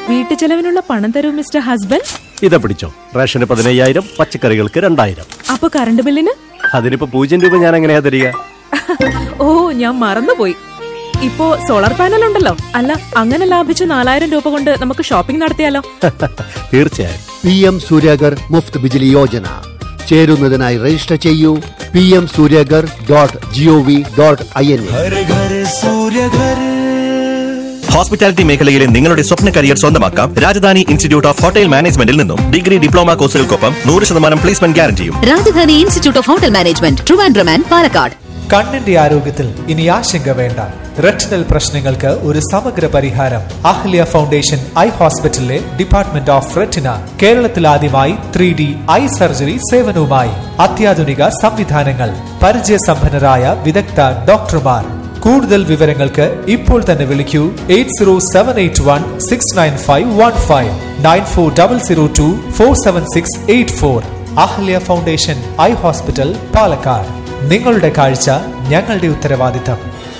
വീട്ടു ചെലവിനുള്ള പണം തരൂ മിസ്റ്റർ ഹസ്ബൻഡ് ഇതാ പിടിച്ചോ റേഷന് പതിനയ്യായിരം പച്ചക്കറികൾക്ക് രണ്ടായിരം അപ്പൊ കറണ്ട് ബില്ലിന് അതിനിപ്പോ പൂജ്യം രൂപ ഞാൻ എങ്ങനെയാ തരിക ഓ ഞാൻ മറന്നുപോയി ഇപ്പോ സോളാർ പാനൽ ഉണ്ടല്ലോ അല്ല അങ്ങനെ ലാഭിച്ച നാലായിരം രൂപ കൊണ്ട് നമുക്ക് ഷോപ്പിംഗ് നടത്തിയാലോ തീർച്ചയായും പി എം സൂര്യഗർ മുഫ്ത് ബിജിലി യോജന ചേരുന്നതിനായി രജിസ്റ്റർ ചെയ്യൂ P M Suryaghar dot G O V dot I N എ घर घर सूर्य घर ഹോസ്പിറ്റാലിറ്റി മേഖലയിലെ നിങ്ങളുടെ സ്വപ്ന കരിയർ സ്വന്തമാക്കാം രാജധാനി ഇൻസ്റ്റിറ്റ്യൂട്ട് ഓഫ് ഹോട്ടൽ മാനേജ്മെന്റിൽ നിന്നും ഡിഗ്രി ഡിപ്ലോമ കോഴ്സുകൾക്കൊപ്പം നൂറ് ശതമാനം പ്ലേസ്മെന്റ് ഗ്യാരണ്ടിയും Rajadhani institute of hotel management Trivandrum and Palakkad കണ്ണിന്റെ ആരോഗ്യത്തിൽ ഇനി ആശങ്ക വേണ്ട റെറ്റിനൽ പ്രശ്നങ്ങൾക്ക് ഒരു സമഗ്ര പരിഹാരം അഹ്ല്യ ഫൗണ്ടേഷൻ ഐ ഹോസ്പിറ്റലിലെ ഡിപ്പാർട്ട്മെന്റ് ഓഫ് റെറ്റിന കേരളത്തിൽ ആദ്യമായി ത്രീ ഡി ഐ സർജറി സേവനവുമായി അത്യാധുനിക സംവിധാനങ്ങൾ പരിചയസമ്പന്നരായ വിദഗ്ധ ഡോക്ടർമാർ കൂടുതൽ വിവരങ്ങൾക്ക് ഇപ്പോൾ തന്നെ വിളിക്കൂ eight zero seven eight one six nine five one five nine four double zero two four seven six eight four Ahalya foundation eye hospital Palakkad നിങ്ങളുടെ കാഴ്ച ഞങ്ങളുടെ ഉത്തരവാദിത്തം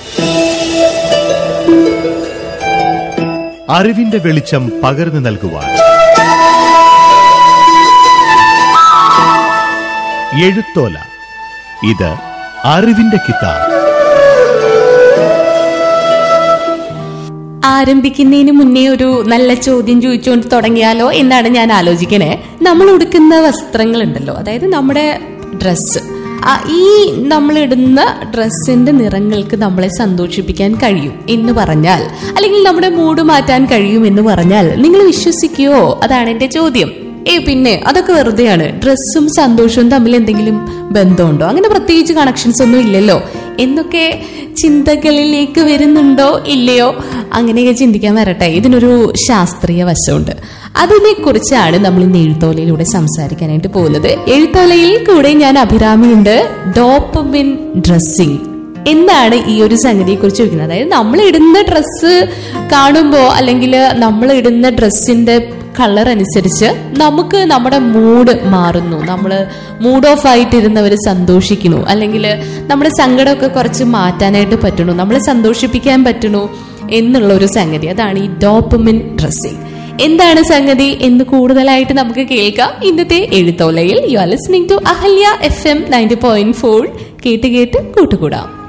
അറിവിന്റെ വെളിച്ചം പകർന്നു നൽകുവാൻ എഴുത്തോല ഇത് അറിവിന്റെ കിതാബ് ആരംഭിക്കുന്നതിന് മുന്നേ ഒരു നല്ല ചോദ്യം ചോദിച്ചുകൊണ്ട് തുടങ്ങിയാലോ എന്നാണ് ഞാൻ ആലോചിക്കണേ നമ്മൾ ഉടുക്കുന്ന വസ്ത്രങ്ങളുണ്ടല്ലോ അതായത് നമ്മുടെ ഡ്രസ്സ് ഈ നമ്മൾ ഇടുന്ന ഡ്രസ്സിന്റെ നിറങ്ങൾക്ക് നമ്മളെ സന്തോഷിപ്പിക്കാൻ കഴിയും എന്ന് പറഞ്ഞാൽ അല്ലെങ്കിൽ നമ്മുടെ മൂഡ് മാറ്റാൻ കഴിയും എന്ന് പറഞ്ഞാൽ നിങ്ങൾ വിശ്വസിക്കുവോ അതാണ് എന്റെ ചോദ്യം ഏ പിന്നെ അതൊക്കെ വെറുതെയാണ് ഡ്രസ്സും സന്തോഷവും തമ്മിൽ എന്തെങ്കിലും ബന്ധമുണ്ടോ അങ്ങനെ പ്രത്യേകിച്ച് കണക്ഷൻസ് ഒന്നും ഇല്ലല്ലോ എന്നൊക്കെ ചിന്തകളിലേക്ക് വരുന്നുണ്ടോ ഇല്ലയോ അങ്ങനെയൊക്കെ ചിന്തിക്കാൻ വരട്ടെ ഇതിനൊരു ശാസ്ത്രീയ വശമുണ്ട് അതിനെ കുറിച്ചാണ് നമ്മൾ ഇന്ന് എഴുത്തോലയിലൂടെ സംസാരിക്കാനായിട്ട് പോകുന്നത് എഴുത്തോലയിൽ കൂടെ ഞാൻ അഭിരാമിയുണ്ട് ഡോപ്പമിൻ ഡ്രസ്സിങ് എന്താണ് ഈ ഒരു സംഗതിയെ കുറിച്ച് ചോദിക്കുന്നത് അതായത് നമ്മൾ ഇടുന്ന ഡ്രസ്സ് കാണുമ്പോൾ അല്ലെങ്കിൽ നമ്മൾ ഇടുന്ന ഡ്രസ്സിന്റെ കളർ അനുസരിച്ച് നമുക്ക് നമ്മുടെ മൂഡ് മാറുന്നു നമ്മൾ മൂഡ് ഓഫ് ആയിട്ടിരുന്നവർ സന്തോഷിക്കുന്നു അല്ലെങ്കിൽ നമ്മുടെ സങ്കടമൊക്കെ കുറച്ച് മാറ്റാനായിട്ട് പറ്റണു നമ്മളെ സന്തോഷിപ്പിക്കാൻ പറ്റണു എന്നുള്ള ഒരു സംഗതി അതാണ് ഈ ഡോപ്പമിൻ ഡ്രസ്സിങ് എന്താണ് സംഗതി എന്ന് കൂടുതലായിട്ട് നമുക്ക് കേൾക്കാം ഇന്നത്തെ എഴുത്തോലയിൽ you are listening to Ahalya F M ninety point four കേട്ട് കേട്ട് കൂട്ടുകൂടാം